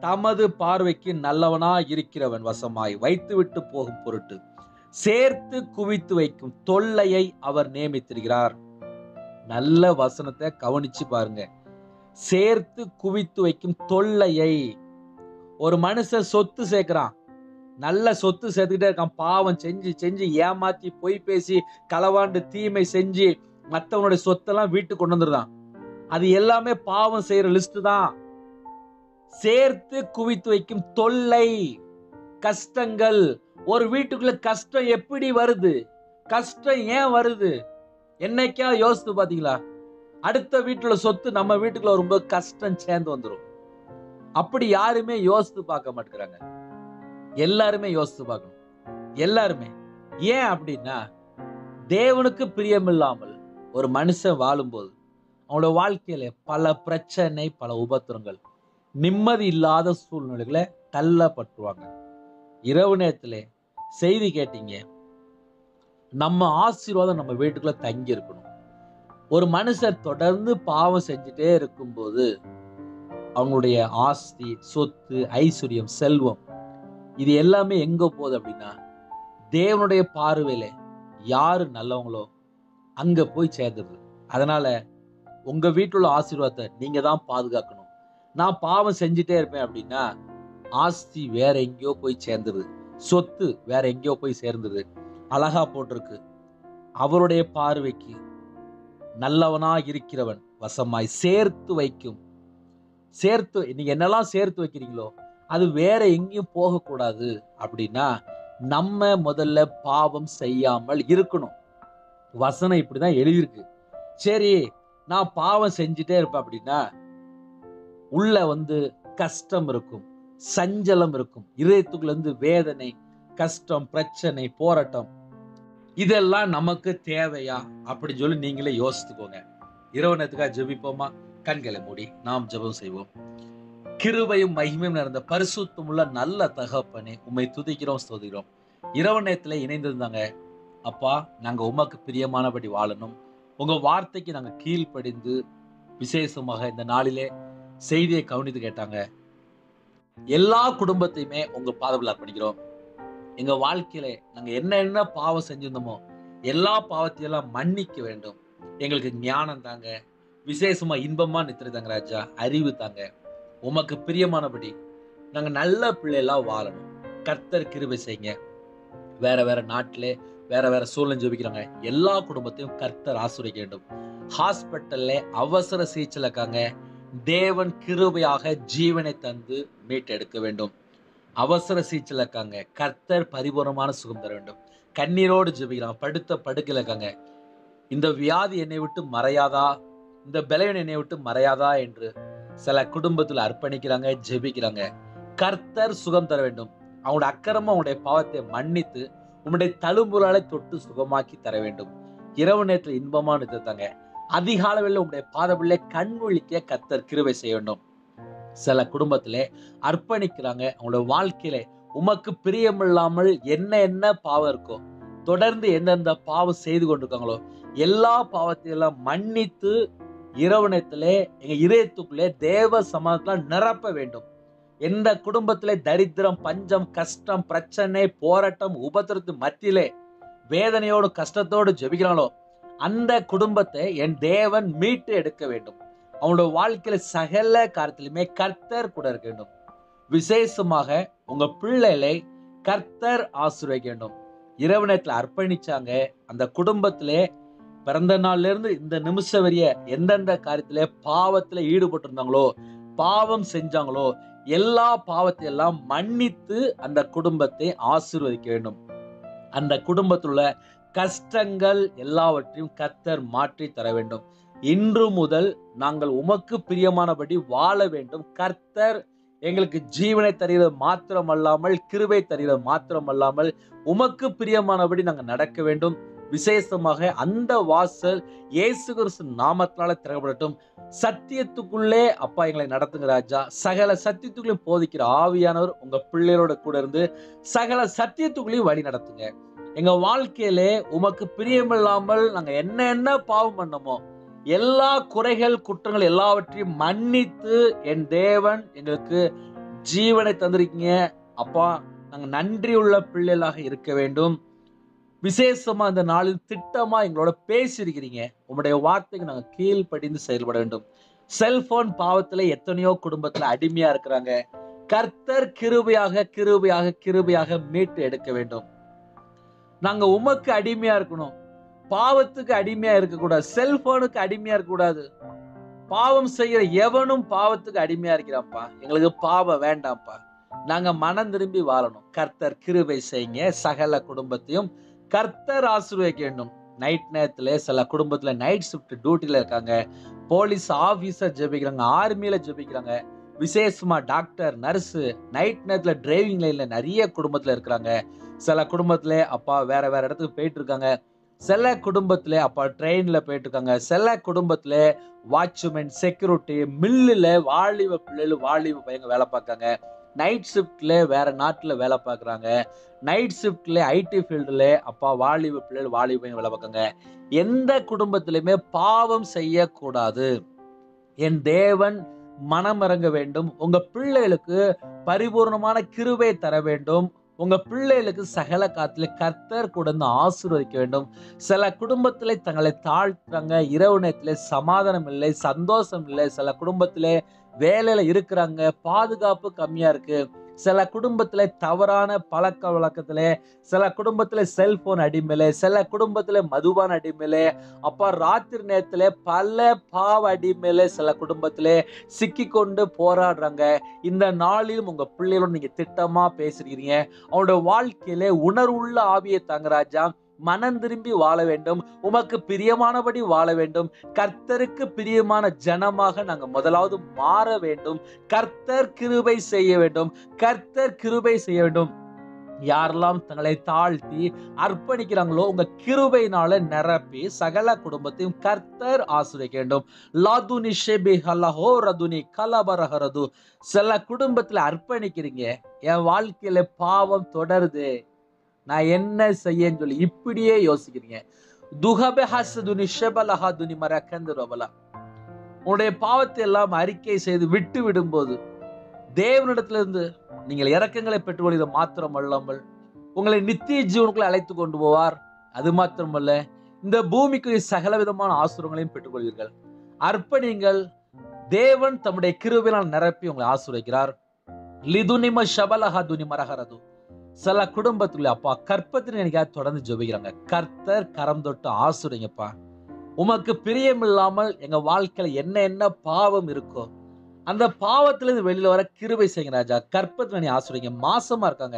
தமது பார்வைக்கு நல்லவனா இருக்கிறவன் வசமாய் வைத்துவிட்டு போகும் பொருட்டு சேர்த்து குவித்து வைக்கும் தொல்லையை அவர் நியமித்திருக்கிறார் நல்ல வசனத்தை கவனிச்சு பாருங்க சேர்த்து குவித்து வைக்கும் தொல்லையை ஒரு மனுஷன் சொத்து சேர்க்கிறான் நல்ல சொத்து சேர்த்துக்கிட்டே இருக்கான் பாவம் செஞ்சு செஞ்சு ஏமாத்தி பொய் பேசி களவாண்டு தீமை செஞ்சு மற்றவனுடைய சொத்தெல்லாம் வீட்டுக்கு கொண்டு வந்துருதான் அது எல்லாமே பாவம் செய்யற லிஸ்ட் தான் சேர்த்து குவித்து வைக்கும் தொல்லை கஷ்டங்கள் ஒரு வீட்டுக்குள்ள கஷ்டம் எப்படி வருது கஷ்டம் ஏன் வருது என்னைக்கா யோசித்து பாத்தீங்களா அடுத்த வீட்டுல சொத்து நம்ம வீட்டுக்குள்ள ரொம்ப கஷ்டம் சேர்ந்து வந்துடும் அப்படி யாருமே யோசித்து பார்க்க மாட்டேங்கிறாங்க எல்லாருமே யோசித்து பார்க்கணும் எல்லாருமே ஏன் அப்படின்னா தேவனுக்கு பிரியமில்லாமல் ஒரு மனுஷன் வாழும்போது அவனோட வாழ்க்கையில பல பிரச்சனை பல உபத்திரங்கள் நிம்மதி இல்லாத சூழ்நிலைகளை தள்ளப்பட்டுருவாங்க இரவு நேரத்திலே செய்தி கேட்டீங்க நம்ம ஆசீர்வாதம் நம்ம வீட்டுக்குள்ள தங்கி இருக்கணும் ஒரு மனுஷன் தொடர்ந்து பாவம் செஞ்சுட்டே இருக்கும்போது அவங்களுடைய ஆஸ்தி சொத்து ஐஸ்வர்யம் செல்வம் இது எல்லாமே எங்க போகுது அப்படின்னா தேவனுடைய பார்வையில யாரு நல்லவங்களோ அங்க போய் சேர்ந்துருது அதனால உங்க வீட்டில் உள்ள ஆசீர்வாதத்தை நீங்க தான் பாதுகாக்கணும் நான் பாவம் செஞ்சுட்டே இருப்பேன் அப்படின்னா ஆஸ்தி வேற எங்கேயோ போய் சேர்ந்துருது சொத்து வேற எங்கேயோ போய் சேர்ந்துருது அழகா போட்டிருக்கு அவருடைய பார்வைக்கு நல்லவனா இருக்கிறவன் வசமாய் சேர்த்து வைக்கும் சேர்த்து நீங்க என்னெல்லாம் சேர்த்து வைக்கிறீங்களோ அது வேற எங்கேயும் போகக்கூடாது அப்படின்னா நம்ம முதல்ல பாவம் செய்யாமல் இருக்கணும் வசனம் இப்படிதான் எழுதியிருக்கு சரி நான் பாவம் செஞ்சுட்டே இருப்பேன் அப்படின்னா உள்ள வந்து கஷ்டம் இருக்கும் சஞ்சலம் இருக்கும் இதயத்துக்குள்ள இருந்து வேதனை கஷ்டம் பிரச்சனை போராட்டம் இதெல்லாம் நமக்கு தேவையா அப்படின்னு சொல்லி நீங்களே யோசித்துக்கோங்க இரவு நேரத்துக்காக ஜெபிப்போமா கண்களை மூடி நாம் ஜெபம் செய்வோம் கிருபையும் மகிமையும் நிறைந்த பரிசுத்தமுள்ள நல்ல தகப்பனே உம்மை துதிக்கிறோம் ஸ்தோதிக்கிறோம் இரவு நேரத்துல இணைந்திருந்தாங்க அப்பா நாங்க உமக்கு பிரியமானபடி வாழணும் உங்க வார்த்தைக்கு நாங்க கீழ்ப்படிந்து விசேஷமாக இந்த நாளிலே செய்தியை கவனித்து கேட்டாங்க எல்லா குடும்பத்தையுமே உங்க பாதவில் அர்ப்பணிக்கிறோம் எங்க வாழ்க்கையில நாங்க என்ன என்ன பாவம் செஞ்சிருந்தோமோ எல்லா பாவத்தையெல்லாம் மன்னிக்க வேண்டும் எங்களுக்கு ஞானம் தாங்க விசேஷமா இன்பமா நித்திரை தாங்க ராஜா அறிவு தாங்க உமக்கு பிரியமானபடி நாங்க நல்ல பிள்ளைகளா வாழணும் கர்த்தர் கிருபை செய்யுங்க வேற வேற நாட்டிலே வேற வேற சூழ்நிலை ஜெபிக்கிறாங்க எல்லா குடும்பத்தையும் கர்த்தர் ஆசிரிக்க வேண்டும் ஹாஸ்பிட்டல்ல அவசர சிகிச்சையில் இருக்காங்க தேவன் கிருபையாக ஜீவனை தந்து மீட்டெடுக்க வேண்டும் அவசர சிகிச்சையில் இருக்காங்க கர்த்தர் பரிபூர்ணமான சுகம் தர வேண்டும் கண்ணீரோடு ஜெபிக்கிறாங்க படுத்த படுக்கையில் இருக்காங்க இந்த வியாதி என்னை விட்டு மறையாதா இந்த பலவீனம் என்னை விட்டு மறையாதா என்று சில குடும்பத்தில் அர்ப்பணிக்கிறாங்க ஜெபிக்கிறாங்க கர்த்தர் சுகம் தர வேண்டும் அவங்களுடைய அக்கிரமம் அவங்களுடைய பாவத்தை மன்னித்து உன்னுடைய தழும்புலாலை தொட்டு சுகமாக்கி தர வேண்டும் இரவு நேரத்தில் இன்பமான நிறுத்தாங்க அதிகாலவில் உங்களுடைய பாதபிள்ளை கண் விழிக்க கர்த்தர் கிருபை செய்ய வேண்டும் சில குடும்பத்திலே அர்ப்பணிக்கிறாங்க அவங்களோட வாழ்க்கையில உமக்கு பிரியமில்லாமல் என்ன என்ன பாவம் இருக்கோ தொடர்ந்து எந்தெந்த பாவம் செய்து கொண்டிருக்காங்களோ எல்லா பாவத்தையெல்லாம் மன்னித்து இரவு நேரத்திலே எங்க இதயத்துக்குள்ளே தேவ சமாதத்துல நிரப்ப வேண்டும் எந்த குடும்பத்திலே தரித்திரம் பஞ்சம் கஷ்டம் பிரச்சனை போராட்டம் உபத்திரத்து மத்தியிலே வேதனையோடு கஷ்டத்தோடு ஜெபிக்கிறாங்களோ அந்த குடும்பத்தை என் தேவன் மீட்டு எடுக்க வேண்டும் அவனோட வாழ்க்கையில சகல காரியத்திலுமே கர்த்தர் கூட இருக்க வேண்டும் விசேஷமாக உங்க பிள்ளைகளை கர்த்தர் ஆசீர்வதிக்க வேண்டும் இரவு நேரத்துல அர்ப்பணிச்சாங்க அந்த குடும்பத்திலே பிறந்த நாள்ல இருந்து இந்த நிமிஷம் வரைய எந்தெந்த காரியத்திலே பாவத்துல ஈடுபட்டு இருந்தாங்களோ பாவம் செஞ்சாங்களோ எல்லா பாவத்தை எல்லாம் மன்னித்து அந்த குடும்பத்தை ஆசீர்வதிக்க வேண்டும் அந்த குடும்பத்தில் உள்ள கஷ்டங்கள் எல்லாவற்றையும் கர்த்தர் மாற்றி தர வேண்டும் இன்று முதல் நாங்கள் உமக்கு பிரியமானபடி வாழ வேண்டும் கர்த்தர் எங்களுக்கு ஜீவனை தருகிறது மாத்திரமல்லாமல் கிருபை தருகிறது மாத்திரமல்லாமல் உமக்கு பிரியமானபடி நாங்கள் நடக்க வேண்டும் விசேஷமாக அந்த வாசல் இயேசு கிறிஸ்து நாமத்தினால திறக்கப்படட்டும் சத்தியத்துக்குள்ளே அப்பா எங்களை நடத்துங்க ராஜா சகல சத்தியத்துக்குள்ளேயும் போதிக்கிற ஆவியானவர் உங்க பிள்ளைகளோட கூட இருந்து சகல சத்தியத்துக்குள்ளேயும் வழி நடத்துங்க எங்க வாழ்க்கையிலே உமக்கு பிரியமில்லாமல் நாங்க என்ன என்ன பாவம் பண்ணோமோ எல்லா குறைகள் குற்றங்கள் எல்லாவற்றையும் மன்னித்து என் தேவன் எங்களுக்கு ஜீவனை தந்திருக்கீங்க அப்பா நாங்க நன்றி உள்ள பிள்ளைகளாக இருக்க வேண்டும் விசேஷமா இந்த நாளில் திட்டமா எங்களோட பேசியிருக்கிறீங்க உங்களுடைய வார்த்தைக்கு நாங்க கீழ்ப்படிந்து செயல்பட வேண்டும் செல்போன் பாவத்துல எத்தனையோ குடும்பத்துல அடிமையா இருக்கிறாங்க கர்த்தர் கிருபையாக கிருபையாக கிருபையாக மீட்டு எடுக்க வேண்டும் நாங்க உமக்கு அடிமையா இருக்கணும் பாவத்துக்கு அடிமையா இருக்கக்கூடாது செல்போனுக்கு அடிமையா இருக்கக்கூடாது பாவம் செய்யற எவனும் பாவத்துக்கு அடிமையா இருக்கிறான்ப்பா எங்களுக்கு பாவம் வேண்டாம்ப்பா நாங்க மனம் திரும்பி வாழணும் கர்த்தர் கிருபை செய்யுங்க சகல குடும்பத்தையும் கர்த்தர் ஆசீர்வதிக்க வேண்டும் நைட் நேரத்துல சில குடும்பத்துல நைட் ஷிஃப்ட் டியூட்டில இருக்காங்க போலீஸ் ஆபீசர் ஜெபிக்கிறாங்க ஆர்மியில ஜெபிக்கிறாங்க விசேஷமா டாக்டர் நர்ஸ் நைட் நேரத்துல டிரைவிங் லைன்ல நிறைய குடும்பத்துல இருக்கிறாங்க சில குடும்பத்துல அப்பா வேற வேற இடத்துக்கு போயிட்டு இருக்காங்க சில குடும்பத்துல அப்பா ட்ரெயின்ல போயிட்டு இருக்காங்க சில குடும்பத்துல வாட்ச்மேன் செக்யூரிட்டி மில்லுல வாலிப பிள்ளைகள் வாலிப பையங்க வேலை பார்க்காங்க நைட் ஷிஃப்ட்ல வேற நாட்டுல வேலை பார்க்குறாங்க நைட் ஷிஃப்ட்ல ஐடி ஃபீல்டுல அப்பா வாலிப பிள்ளைகள் வாலிப பையங்க வேலை பார்க்காங்க எந்த குடும்பத்திலுமே பாவம் செய்யக்கூடாது என் தேவன் மனம் இறங்க வேண்டும் உங்க பிள்ளைகளுக்கு பரிபூர்ணமான கிருபை தர வேண்டும் உங்க பிள்ளைகளுக்கு சகல காத்துல கர்த்தர் கொடுத்து ஆசீர்வதிக்க வேண்டும் சில குடும்பத்திலே தங்களை தாழ்த்துறாங்க இரவு நேரத்திலே சமாதானம் இல்லை சந்தோஷம் இல்லை சில குடும்பத்திலே வேலையில இருக்கிறாங்க பாதுகாப்பு கம்மியா இருக்கு சில குடும்பத்துல தவறான பழக்க வழக்கத்துல சில குடும்பத்துல செல்போன் அடிமையில சில குடும்பத்துல மதுபான அடிமையில அப்பா ராத்திரி நேரத்துல பல பாவ அடிமையில சில குடும்பத்துல சிக்கி கொண்டு போராடுறாங்க இந்த நாளிலும் உங்க பிள்ளைகளோட நீங்க திட்டமா பேசுறீங்க அவனோட வாழ்க்கையில உணர்வுள்ள ஆவியை தாங்க ராஜா மனம் திரும்பி வாழ வேண்டும் உமக்கு பிரியமானபடி வாழ வேண்டும் கர்த்தருக்கு பிரியமான ஜனமாக நாங்க முதலாவது மாற வேண்டும் கர்த்தர் கிருபை செய்ய வேண்டும் கர்த்தர் கிருபை செய்ய வேண்டும் யாரெல்லாம் தங்களை தாழ்த்தி அர்ப்பணிக்கிறாங்களோ உங்க கிருபையினால நிரப்பி சகல குடும்பத்தையும் கர்த்தர் ஆசிரிக்க வேண்டும் லாதுனி ஷெபி ஹலஹோ ரதுனி கலபரஹரது சில குடும்பத்துல அர்ப்பணிக்கிறீங்க என் வாழ்க்கையில பாவம் தொடருது நான் என்ன செய்யன்னு சொல்லி இப்படியே யோசிக்கிறீங்க துஹபே ஹசதுனி ஷெபலஹா துனி மரக்கந்து ரபலா உன்னுடைய பாவத்தை எல்லாம் அறிக்கை செய்து விட்டு விடும்போது தேவனிடத்திலிருந்து நீங்கள் இரக்கங்களை பெற்றுக்கொள்கிற மாத்திரம் அல்லாமல் உங்களை நித்திய ஜீவனுக்குள்ள அழைத்து கொண்டு போவார் அது மாத்திரமல்ல இந்த பூமிக்கு சகல விதமான ஆசுரங்களையும் பெற்றுக்கொள்வீர்கள் அர்ப்பணிங்கள் தேவன் தம்முடைய கிருபினால் நிரப்பி உங்களை ஆசுரைக்கிறார் லிதுனிம ஷபலஹா துனி மரஹரது சில குடும்பத்துல அப்பா கற்பத்தின் எனக்காக தொடர்ந்து ஜெபிக்கிறாங்க கர்த்தர் கரம் தொட்டு ஆசுரைங்கப்பா உமக்கு பிரியம் இல்லாமல் எங்க வாழ்க்கையில என்ன என்ன பாவம் இருக்கோ அந்த பாவத்துல இருந்து வெளியில வர கிருபை செய்யுங்க ராஜா கற்பத்துல நீ ஆசுரைங்க மாசமா இருக்காங்க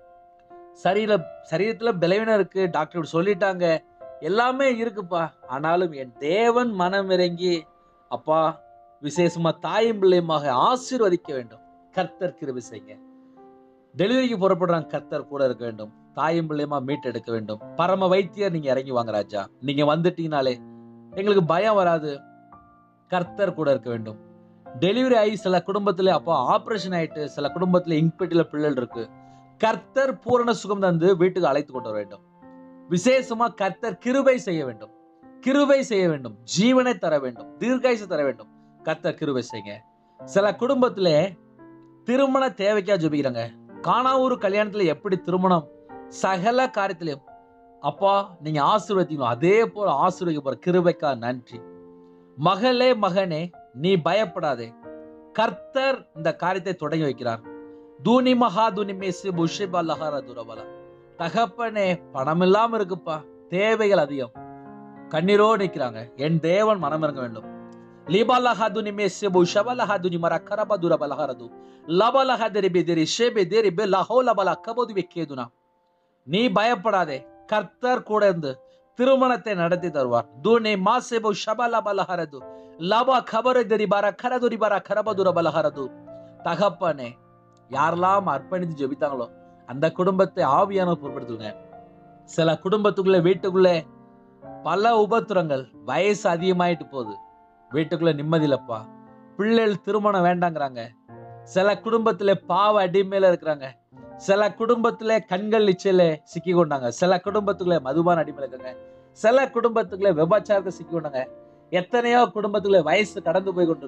சரீர சரீரத்துல பலவீனம் இருக்கு டாக்டர் இப்படி சொல்லிட்டாங்க எல்லாமே இருக்குப்பா ஆனாலும் என் தேவன் மனம் இறங்கி அப்பா விசேஷமா தாயும் பிள்ளையுமாக ஆசீர்வதிக்க வேண்டும் கர்த்தர் கிருபை செய்யுங்க டெலிவரிக்கு புறப்படுறாங்க கர்த்தர் கூட இருக்க வேண்டும் தாயும் பிள்ளையுமா மீட்டெடுக்க வேண்டும் பரம வைத்தியர் நீங்க இறங்கி வாங்க ராஜா நீங்க வந்துட்டீங்கனாலே எங்களுக்கு பயம் வராது கர்த்தர் கூட இருக்க வேண்டும் டெலிவரி ஆகி சில குடும்பத்துல அப்போ ஆபரேஷன் ஆயிட்டு சில குடும்பத்துல இங்பெட்டில பிள்ளைகள் இருக்கு கர்த்தர் பூரண சுகம் தந்து வீட்டுக்கு அழைத்து கொண்டு வர வேண்டும் விசேஷமா கர்த்தர் கிருபை செய்ய வேண்டும் கிருபை செய்ய வேண்டும் ஜீவனை தர வேண்டும் தீர்க்காயுசு தர வேண்டும் கர்த்தர் கிருபை செய்யுங்க சில குடும்பத்துல திருமண தேவைக்கா ஜெபிக்கிறாங்க காணாவூர் கல்யாணத்துல எப்படி திருமணம் சகல காரியத்திலையும் அப்பா நீங்க ஆசீர்வதிக்கணும் அதே போல ஆசீர்வதிக்க போற கிருபைக்கா நன்றி மகளே மகனே நீ பயப்படாதே கர்த்தர் இந்த காரியத்தை தொடங்கி வைக்கிறார் தூணி மகா துணி மேசு புஷிபா லஹார துரபலா தகப்பனே பணம் இல்லாம இருக்குப்பா தேவைகள் அதிகம் கண்ணீரோ நிக்கிறாங்க என் தேவன் மனம் இறங்க வேண்டும் லிபாலஹாதுனி மேசு புஷபலஹாதுனி மர கரப துரபலஹரது லபலஹதரி பெதிரி ஷேபே தேரி பெ லஹோ லபல கபோது வெக்கேதுனா நீ பயப்படாதே கர்த்தர் கூட இருந்து திருமணத்தை நடத்தி தருவார் தூணி மாசேபு ஷபல பலஹரது லபா கபரு தெரி பர கரதுரி பர கரபதுர பலஹரது தகப்பனே யாரெல்லாம் அர்ப்பணித்து ஜெபித்தாங்களோ அந்த குடும்பத்தை ஆவியான பொருட்படுத்துங்க சில குடும்பத்துக்குள்ள வீட்டுக்குள்ளே பல உபத்திரங்கள் வயசு அதிகமாயிட்டு போகுது வீட்டுக்குள்ள நிம்மதி இல்லப்பா பிள்ளைகள் திருமணம் வேண்டாங்கிறாங்க சில குடும்பத்துல பாவ அடிமையில இருக்கிறாங்க சில குடும்பத்துல கண்கள் இச்சையில சிக்கி கொண்டாங்க சில குடும்பத்துக்குள்ள மதுபான அடிமையில இருக்காங்க சில குடும்பத்துக்குள்ள விபச்சாரத்தை சிக்கி கொண்டாங்க எத்தனையோ குடும்பத்துக்குள்ள வயசு கடந்து போய் கொண்டிருக்கு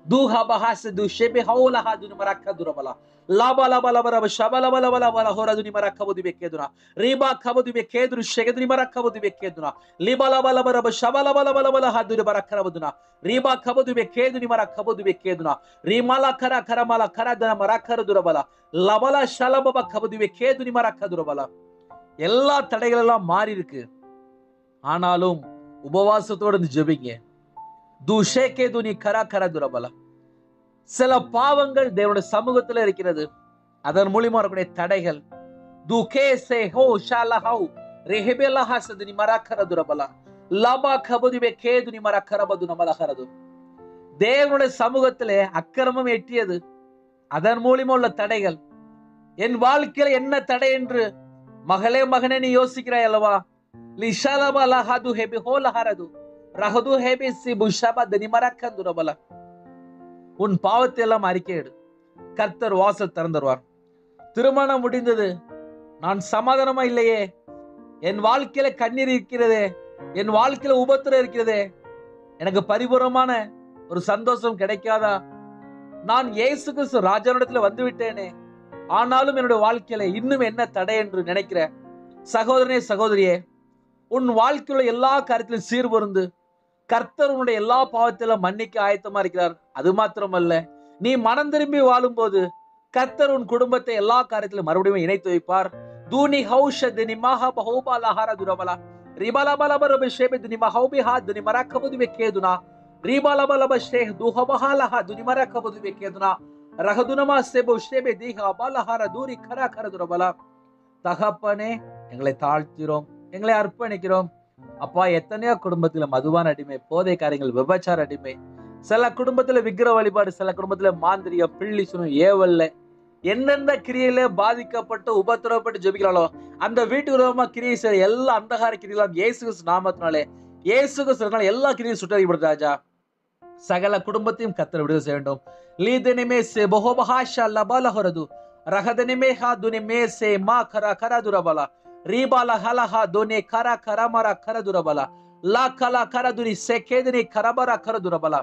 தூஹா பஹாஸ் து ஷெபி ஹவுலஹா துனி மரக்க துரபலா லாபா லாபா லாபா ரப ஷப லப லப லப லஹோர துனி மரக்க புதி பெக்கேதுனா ரீபா கபது பெக்கேதுரு ஷெகதுனி மரக்க புதி பெக்கேதுனா லிபா லப லப ரப ஷப லப லப லப லஹா துனி மரக்க ரபதுனா ரீபா கபது பெக்கேதுனி மரக்க புதி பெக்கேதுனா ரீமாலா கர கரமாலா கர தன மரக்க துரபலா லபல ஷலபப கபது பெக்கேதுனி மரக்க துரபலா எல்லா தடைகள் எல்லாம் மாறி இருக்கு ஆனாலும் உபவாசத்தோடு இருந்து ஜெபிங்க துஷேகே துனி கரா கர துரபல சில பாவங்கள் தேவனுடைய சமூகத்துல இருக்கிறது அதன் மூலியமா இருக்கக்கூடிய தடைகள் துகே சே ஹோ ஷால ஹௌ ரெஹெபெல ஹாசதுனி மராக்கர துரபல லபா கபதுவே கேதுனி மராக்கர பது நமலகரது தேவனுடைய சமூகத்திலே அக்கிரமம் எட்டியது அதன் மூலியமா உள்ள தடைகள் என் வாழ்க்கையில என்ன தடை என்று மகளே மகனே நீ யோசிக்கிறாய் அல்லவா லிஷாலபா லஹது ஹெபி ஹோ லஹரது ரஹது ஹேபி சி புஷபா தனி மரக்கந்துரபல உன் பாவத்தை எல்லாம் அறிக்கையிடு கர்த்தர் வாசல் திறந்துருவார் திருமணம் முடிந்தது நான் சமாதானமா இல்லையே என் வாழ்க்கையில கண்ணீர் இருக்கிறதே என் வாழ்க்கையில உபத்திரம் இருக்கிறதே எனக்கு பரிபூர்ணமான ஒரு சந்தோஷம் கிடைக்காதா நான் இயேசு கிறிஸ்து ராஜானிடத்துல வந்து விட்டேனே ஆனாலும் என்னுடைய வாழ்க்கையில இன்னும் என்ன தடை என்று நினைக்கிற சகோதரனே சகோதரியே உன் வாழ்க்கையில எல்லா காரியத்திலும் சீர்பொருந்து கர்த்தர் உன்னுடைய எல்லா பாவத்திலும் மன்னிக்க ஆயத்தமா இருக்கிறார் அது மாத்திரமல்ல நீ மனம் திரும்பி வாழும்போது கர்த்தர் உன் குடும்பத்தை எல்லா காரியத்திலும் மறுபடியும் இணைத்து வைப்பார் தூனி ஹௌஷ தினி மஹா பஹோபால ஹார துரபலா ரிபலபலபரப ஷேபೆ ದುನಿ ಮಹೌಬಿಹಾ ದುನಿ ಮರಕಬದು ಬೇಕೇದುನಾ ರಿಬಲಬಲಬ ಶೇಹ್ ದುಹಬಹಾಲಹ ದುನಿ ಮರಕಬದು ಬೇಕೇದುನಾ ரகதுனமா செபோ ஷேபே தீகா பாலஹார தூரி கரா கரதுரபலா தகப்பனே எங்களை தாழ்த்திரோம் எங்களை அர்ப்பணிக்கிறோம் அப்பா எத்தனையோ குடும்பத்துல மதுவான அடிமை போதை காரியங்கள் விபச்சார அடிமை சில குடும்பத்துல விக்கிர வழிபாடு சில குடும்பத்துல மாந்திரியம் பிள்ளி சுனம் ஏவல்ல எந்தெந்த கிரியையில பாதிக்கப்பட்டு உபத்திரவப்பட்டு ஜெபிக்கிறாளோ அந்த வீட்டு விரோதமா கிரியை செய்ய எல்லா அந்தகார கிரியெல்லாம் இயேசு கிறிஸ்து நாமத்தினாலே இயேசு கிறிஸ்துனால எல்லா கிரியும் சுட்டறிப்படுது ராஜா சகல குடும்பத்தையும் கத்தர் விடுதலை செய்ய வேண்டும் லீதனிமே சே பஹோபஹாஷா லபால ಹೊರದು ರಹದನಿಮೆ ಹಾ ದುನಿಮೆ ಸೆ ಮಾ ಖರ ಖರ ದುರಬಲ ರೀಬಾಲ ಹಲಹ ದೊನೆ ಖರ ಖರ ಮರ ಖರ ದುರಬಲ ಲಾ ಕಲ ಖರ ದುನಿ ಸೆ ಕೇದನಿ ಖರಬರ ಖರ ದುರಬಲ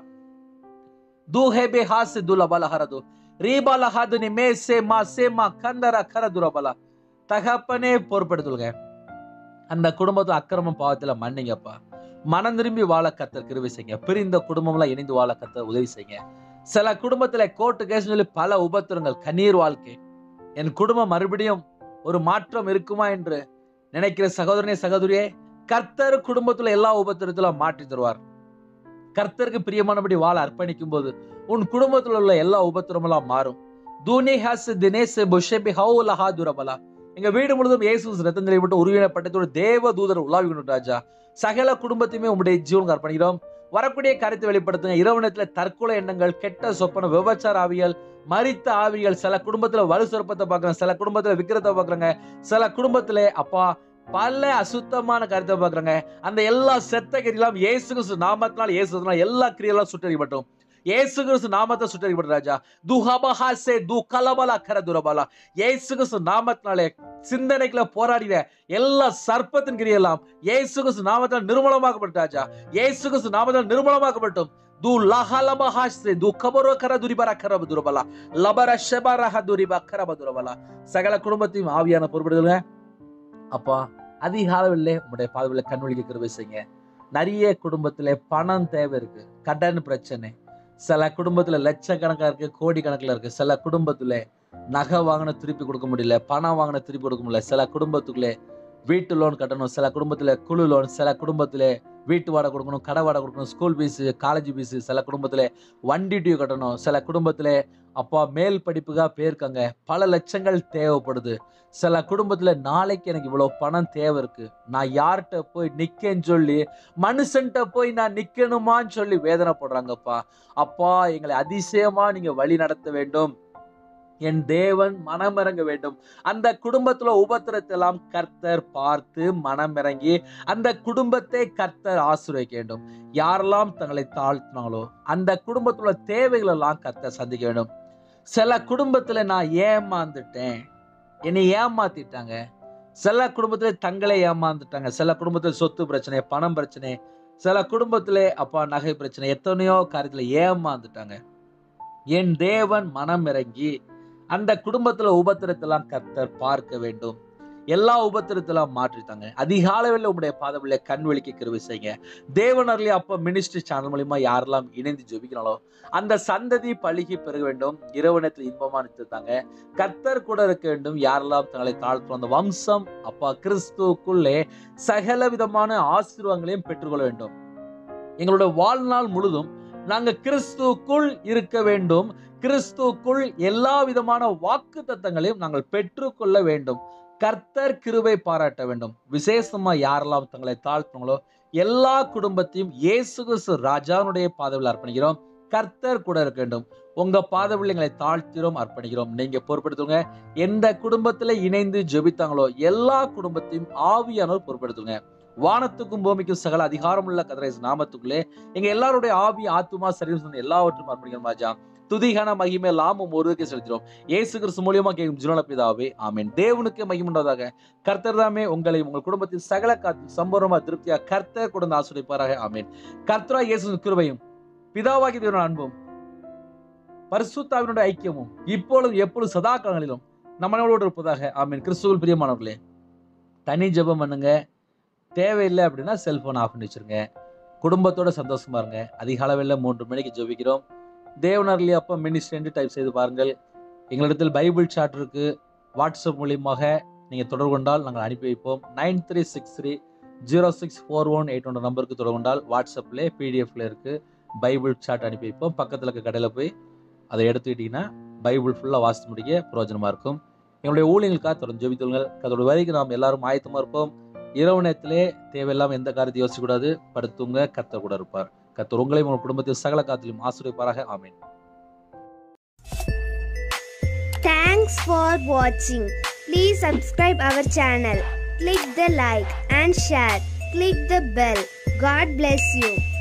ದೂಹೆ ಬೆ ಹಾಸೆ ದುಲಬಲ ಹರದು ரீபால ஹாதுனி மே சே மா சே மா கந்தர கர துரபல தகப்பனே பொறுப்படுத்துங்க அந்த குடும்பத்துல அக்கிரமம் பாவத்துல மன்னிங்கப்பா மனம் திரும்பி வாழ கத்தர் கிருவி செய்யுங்க பிரிந்த குடும்பம்லாம் இணைந்து வாழ கத்தர் உதவி செய்யுங்க சில குடும்பத்துல கோர்ட்டு கேஸ் சொல்லி பல உபத்திரங்கள் கண்ணீர் வாழ்க்கை என் குடும்பம் மறுபடியும் ஒரு மாற்றம் இருக்குமா என்று நினைக்கிற சகோதரனே சகோதரியே கர்த்தர் குடும்பத்துல எல்லா உபத்திரத்திலும் மாற்றி தருவார் கர்த்தருக்கு பிரியமானபடி வாழ அர்ப்பணிக்கும் போது உன் குடும்பத்துல உள்ள எல்லா உபத்திரமெல்லாம் மாறும் தூனி ஹாஸ் தினேஸ் புஷபி ஹவுல ஹா துரபலா எங்க வீடு முழுதும் இயேசு ரத்தங்களை விட்டு உருவினப்பட்டதோடு தேவ தூதர் உலாவிக்கணும் ராஜா சகல குடும்பத்தையுமே உங்களுடைய ஜீவனுக்கு அர்ப்பணிக்கிறோம் வரக்கூடிய கருத்தை வெளிப்படுத்துங்க இரவு நேரத்துல தற்கொலை எண்ணங்கள் கெட்ட சொப்பன விபச்சார ஆவிகள் மரித்த ஆவிகள் சில குடும்பத்துல வலு சொற்பத்தை பாக்குறாங்க சில குடும்பத்துல விக்கிரத்தை பாக்குறாங்க சில குடும்பத்துல அப்பா பல அசுத்தமான கருத்தை பாக்குறாங்க அந்த எல்லா செத்த கிரியெல்லாம் இயேசு கிறிஸ்து நாமத்தினால் இயேசு எல்லா கிரியெல்லாம் சுட்டறிப்பட்டோம் இயேசு கிறிஸ்து நாமத்தை சுட்டறிப்பட்ட ராஜா துஹபஹாசே து கலபலா கர துரபலா இயேசு கிறிஸ்து நாமத்தினாலே சிந்தனைக்குள்ள போராடின எல்லா சர்ப்பத்தின் கிரியெல்லாம் இயேசு கிறிஸ்து நாமத்தால் நிர்மூலமாக்கப்பட்ட ராஜா இயேசு கிறிஸ்து நாமத்தால் நிர்மூலமாக்கப்பட்டும் து லஹலபஹாசே து கபரோ கர துரிபர கர துரபலா லபர ஷபரஹ துரிப கர துரபலா சகல குடும்பத்தையும் ஆவியான பொறுப்படுதலுங்க அப்பா அதிக அளவில் உங்களுடைய பாதுகாப்புல கண்வழிக்க கிருபை செய்யுங்க நிறைய குடும்பத்துல பணம் தேவை இருக்கு கடன் பிரச்சனை சில குடும்பத்துல லட்சக்கணக்கா இருக்கு கோடி கணக்குல இருக்கு சில குடும்பத்துல நகை வாங்கின திருப்பி கொடுக்க முடியல பணம் வாங்கின திருப்பி கொடுக்க முடியல சில குடும்பத்துக்குள்ளே வீட்டு லோன் கட்டணும் சில குடும்பத்துல குழு லோன் சில குடும்பத்துல வீட்டு வாடகை கொடுக்கணும் கடை வாடகை கொடுக்கணும் ஸ்கூல் ஃபீஸ் காலேஜ் ஃபீஸ் சில குடும்பத்துல வண்டி டியூ கட்டணும் சில குடும்பத்துல அப்பா மேல் படிப்புக்காக போயிருக்காங்க பல லட்சங்கள் தேவைப்படுது சில குடும்பத்துல நாளைக்கு எனக்கு இவ்வளவு பணம் தேவை இருக்கு நான் யார்கிட்ட போய் நிக்கேன்னு சொல்லி மனுஷன்ட்ட போய் நான் நிக்கணுமான்னு சொல்லி வேதனைப்படுறாங்கப்பா அப்பா எங்களை அதிசயமா நீங்க வழி நடத்த வேண்டும் என் தேவன் மனமிறங்க வேண்டும் அந்த குடும்பத்துல உபத்திரத்தை எல்லாம் கர்த்தர் பார்த்து மனமிறங்கி அந்த குடும்பத்தை கர்த்தர் ஆசீர்வதிக்க வேண்டும் யாரெல்லாம் தங்களை தாழ்த்தினாலோ அந்த குடும்பத்துல தேவைகள் எல்லாம் கர்த்தர் சந்திக்க வேண்டும் சில குடும்பத்துல நான் ஏமாந்துட்டேன் என்னை ஏமாத்திட்டாங்க சில குடும்பத்துல தங்களை ஏமாந்துட்டாங்க சில குடும்பத்துல சொத்து பிரச்சனை பணம் பிரச்சனை சில குடும்பத்துல அப்பா நகை பிரச்சனை எத்தனையோ காரியத்துல ஏமாந்துட்டாங்க என் தேவன் மனம் இறங்கி அந்த குடும்பத்துல உபத்திரத்தெல்லாம் கர்த்தர் பார்க்க வேண்டும் எல்லா உபத்திரத்தெல்லாம் மாற்றித்தாங்க அதிகாலையில் உங்களுடைய பாதவில்லை கண் விழிக்க கிருவி செய்யுங்க தேவனர்லயே அப்ப மினிஸ்ட்ரி சேனல் மூலியமா யாரெல்லாம் இணைந்து ஜெபிக்கிறாங்களோ அந்த சந்ததி பழுகி பெருக வேண்டும் இரவு நேரத்தில் இன்பமா நிறுத்தாங்க கர்த்தர் கூட இருக்க வேண்டும் யாரெல்லாம் தங்களை தாழ்த்தும் அந்த வம்சம் அப்பா கிறிஸ்துவுக்குள்ளே சகல விதமான ஆசீர்வாதங்களையும் பெற்றுக்கொள்ள வேண்டும் எங்களுடைய வாழ்நாள் முழுதும் நாங்க கிறிஸ்துவுக்குள் இருக்க வேண்டும் கிறிஸ்துவுக்குள் எல்லா விதமான வாக்கு தத்தங்களையும் நாங்கள் பெற்றுக்கொள்ள வேண்டும் கர்த்தர் கிருபை பாராட்ட வேண்டும் விசேஷமா யாரெல்லாம் தங்களை தாழ்த்துங்களோ எல்லா குடும்பத்தையும் இயேசு கிறிஸ்து ராஜாவுடைய பாதவில் அர்ப்பணிக்கிறோம் கர்த்தர் கூட இருக்க வேண்டும் உங்க பாதவில் எங்களை தாழ்த்திரோம் அர்ப்பணிக்கிறோம் நீங்க பொறுப்படுத்துங்க எந்த குடும்பத்துல இணைந்து ஜெபித்தாங்களோ எல்லா குடும்பத்தையும் ஆவியானவர் பொறுப்படுத்துங்க வானத்துக்கும் பூமிக்கும் சகல அதிகாரமுள்ள கதிரேசு நாமத்துக்குள்ளே எங்க எல்லாருடைய ஆவி ஆத்துமா சரீரம் எல்லாவற்றும் அர்ப்பணிக்கிறோம் ராஜா துதிகான மகிமை லாமும் ஒருவருக்கே செலுத்தினோம் இயேசு கிறிஸ்து மூலியமா கேட்கும் ஜீவன பிதாவே ஆமென் தேவனுக்கு மகிமுண்டதாக கர்த்தர் தாமே உங்களை உங்கள் குடும்பத்தின் சகல காத்து சம்பூர்ணமா திருப்தியா கர்த்தர் கொடுத்து ஆசிரியப்பாராக ஆமென் கர்த்தரா இயேசு கிருபையும் பிதாவாகி தேவன அன்பும் பரிசுத்தாவினுடைய ஐக்கியமும் இப்பொழுதும் எப்பொழுதும் சதா காலங்களிலும் நம்மளோடு இருப்பதாக ஆமென் கிறிஸ்துவில் பிரியமானவர்களே தனி ஜெபம் பண்ணுங்க தேவையில்லை அப்படின்னா செல்போன் ஆஃப் பண்ணி வச்சிருங்க குடும்பத்தோட சந்தோஷமா இருங்க அதிக அளவில் மூன்று மணிக்கு ஜெபிக்கிறோம் தேவனர்லி அப்போ மினிஸ்ட்ரி டைப் செய்து பாருங்கள் எங்களிடத்தில் பைபிள் சாட் இருக்கு வாட்ஸ்அப் மூலியமாக நீங்கள் தொடர்பு கொண்டால் நாங்கள் அனுப்பி வைப்போம் nine three six three zero six four one eight one நம்பருக்கு தொடர்பு கொண்டால் வாட்ஸ்அப்பில் பிடிஎஃப்ல இருக்கு பைபிள் சாட் அனுப்பி வைப்போம் பக்கத்தில் இருக்க கடையில் போய் அதை எடுத்துக்கிட்டிங்கன்னா பைபிள் ஃபுல்லாக வாசித்து முடிக்க பிரயோஜனமாக இருக்கும் எங்களுடைய ஊழியர்களுக்காக தொடர்ந்து ஜெபித்துள்ளுங்கள் அதோட வரைக்கும் நாம் எல்லாரும் ஆயத்தமாக இருப்போம் இரவு நேரத்திலே தேவையில்லாமல் எந்த காரியத்தை யோசிக்கக்கூடாது படுத்துங்க கத்த கூட இருப்பார் கத்தர் உங்களையும் உங்கள் குடும்பத்தில் சகல காத்திலும் ஆசிரியப்பாராக ஆமேன் Thanks for watching. Please subscribe our channel. Click the like and share. Click the bell. God bless you.